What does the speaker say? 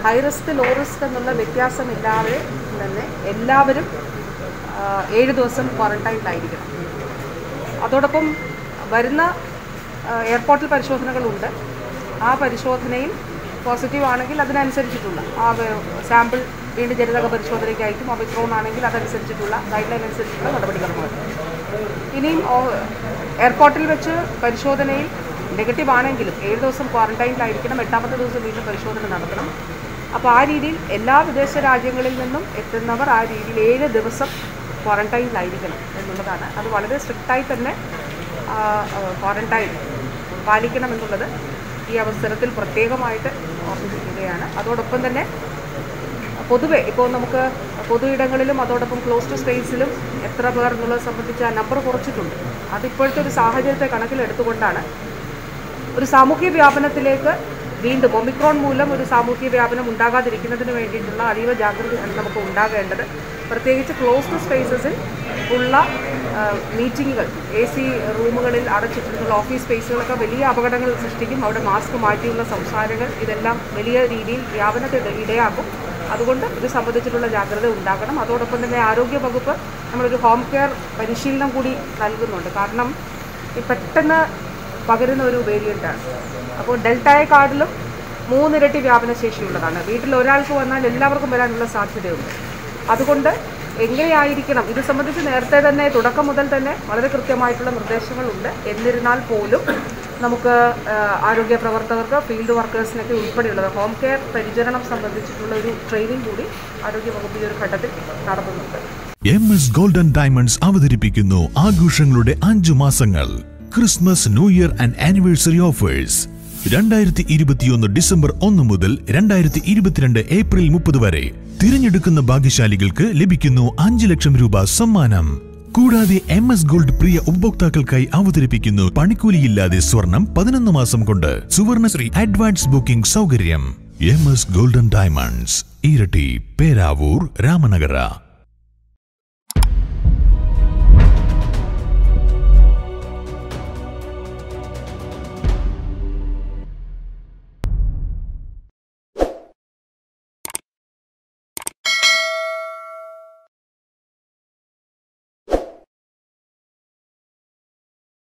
high risk low risk എന്നുള്ള വ്യത്യാസമില്ലാതെ തന്നെ എല്ലാവരും ആ, ഏഴ് ദിവസം ക്വാറന്റൈനിലായിരിക്കണം അതോടൊപ്പം വരുന്ന ആ, എയർപോർട്ടിൽ പരിശോധനകളുണ്ട് ആ പരിശോധനയിൽ പോസിറ്റീവ് ആണെങ്കിൽ അതിനനുസരിച്ചിട്ടുള്ള ആ സാമ്പിൾ വീണ്ടും ജനിതക പരിശോധനയ്ക്ക് അയക്കും ഒമിക്രോൺ ആണെങ്കിൽ അതനുസരിച്ചിട്ടുള്ള ഗൈഡ് ലൈൻ അനുസരിച്ചിട്ടുള്ള നടപടിക്രമങ്ങൾ ഇനിയും ഓ- എയർപോർട്ടിൽ വെച്ച് പരിശോധനയിൽ നെഗറ്റീവ് ആണെങ്കിലും ഏഴ് ദിവസം ക്വാറന്റൈനിലായിരിക്കണം എട്ടാമത്തെ ദിവസം വീണ്ടും പരിശോധന നടത്തണം അപ്പോൾ ആ രീതിയിൽ എല്ലാ വിദേശ രാജ്യങ്ങളിൽ നിന്നും എത്തുന്നവർ ആ രീതിയിൽ ഏഴ് ദിവസം ക്വാറന്റൈനിലായിരിക്കണം എന്നുള്ളതാണ് അത് വളരെ സ്ട്രിക്റ്റായി തന്നെ ക്വാറന്റൈൻ പാലിക്കണം എന്നുള്ളത് ഈ അവസരത്തിൽ പ്രത്യേകമായിട്ട് ഓർമ്മിപ്പിക്കുകയാണ് അതോടൊപ്പം തന്നെ പൊതുവെ ഇപ്പോൾ നമുക്ക് പൊതു ഇടങ്ങളിലും അതോടൊപ്പം ക്ലോസ്ഡ് സ്പേസിലും എത്ര പേർ എന്നുള്ളത് സംബന്ധിച്ച് ആ നമ്പർ കുറച്ചിട്ടുണ്ട് അതിപ്പോഴത്തെ ഒരു സാഹചര്യത്തെ കണക്കിലെടുത്തുകൊണ്ടാണ് ഒരു സാമൂഹ്യ വ്യാപനത്തിലേക്ക് വീണ്ടും ഒമിക്രോൺ മൂലം ഒരു സാമൂഹ്യ വ്യാപനം ഉണ്ടാകാതിരിക്കുന്നതിന് വേണ്ടിയിട്ടുള്ള അതീവ ജാഗ്രതയാണ് നമുക്ക് ഉണ്ടാകേണ്ടത് പ്രത്യേകിച്ച് ക്ലോസ്ഡ് സ്പേസസിൽ ഉള്ള മീറ്റിങ്ങുകൾ എ സി റൂമുകളിൽ അടച്ചിട്ടുള്ള ഓഫീസ് സ്പേസുകളൊക്കെ വലിയ അപകടങ്ങൾ സൃഷ്ടിക്കും അവിടെ മാസ്ക് മാറ്റിയുള്ള സംസാരങ്ങൾ ഇതെല്ലാം വലിയ രീതിയിൽ വ്യാപനത്തിന് ഇടയാക്കും അതുകൊണ്ട് ഇത് സംബന്ധിച്ചിട്ടുള്ള ജാഗ്രത ഉണ്ടാകണം അതോടൊപ്പം തന്നെ ആരോഗ്യ വകുപ്പ് നമ്മളൊരു ഹോം കെയർ പരിശീലനം കൂടി നൽകുന്നുണ്ട് കാരണം ഈ പെട്ടെന്ന് പകരുന്ന ഒരു വേരിയൻ്റാണ് അപ്പോൾ ഡെൽറ്റയെക്കാട്ടിലും മൂന്നിരട്ടി വ്യാപനശേഷിയുള്ളതാണ് വീട്ടിൽ ഒരാൾക്ക് വന്നാൽ എല്ലാവർക്കും വരാനുള്ള സാധ്യതയുണ്ട് അതുകൊണ്ട് എങ്ങനെയായിരിക്കണം ഇത് സംബന്ധിച്ച് നേരത്തെ തന്നെ തുടക്കം മുതൽ തന്നെ വളരെ കൃത്യമായിട്ടുള്ള നിർദ്ദേശങ്ങളുണ്ട് എന്നിരുന്നാൽ പോലും നമുക്ക് ആ, ആരോഗ്യ പ്രവർത്തകർക്ക് ഫീൽഡ് വർക്കേഴ്സിനൊക്കെ ഉൾപ്പെടെയുള്ളത് ഹോം കെയർ പരിചരണം സംബന്ധിച്ചിട്ടുള്ള ഒരു ട്രെയിനിങ് കൂടി ആരോഗ്യ വകുപ്പ് ഈ ഒരു ഘട്ടത്തിൽ നടത്തുന്നുണ്ട് എം എസ് ഗോൾഡൻ ഡയമണ്ട്സ് അവതരിപ്പിക്കുന്നു ആഘോഷങ്ങളുടെ അഞ്ചു മാസങ്ങൾ Christmas new year and anniversary offers രണ്ടായിരത്തി ഇരുപത്തിയൊന്ന് ഡിസംബർ ഒന്ന് മുതൽ രണ്ടായിരത്തി ഇരുപത്തിരണ്ട് ഏപ്രിൽ മുപ്പത് വരെ തിരഞ്ഞെടുക്കുന്ന ഭാഗ്യശാലികൾക്ക് ലഭിക്കുന്നു അഞ്ച് ലക്ഷം രൂപ സമ്മാനം കൂടാതെ എം എസ് ഗോൾഡ് പ്രിയ ഉപഭോക്താക്കൾക്കായി അവതരിപ്പിക്കുന്നു പണിക്കൂലിയില്ലാതെ സ്വർണം പതിനൊന്ന് മാസം കൊണ്ട് സുവർണശ്രീ അഡ്വാൻസ് ബുക്കിംഗ് സൗകര്യം എം എസ് ഗോൾഡൻ ഡയമണ്ട്സ് ഇരട്ടി പേരാവൂർ രാമനഗര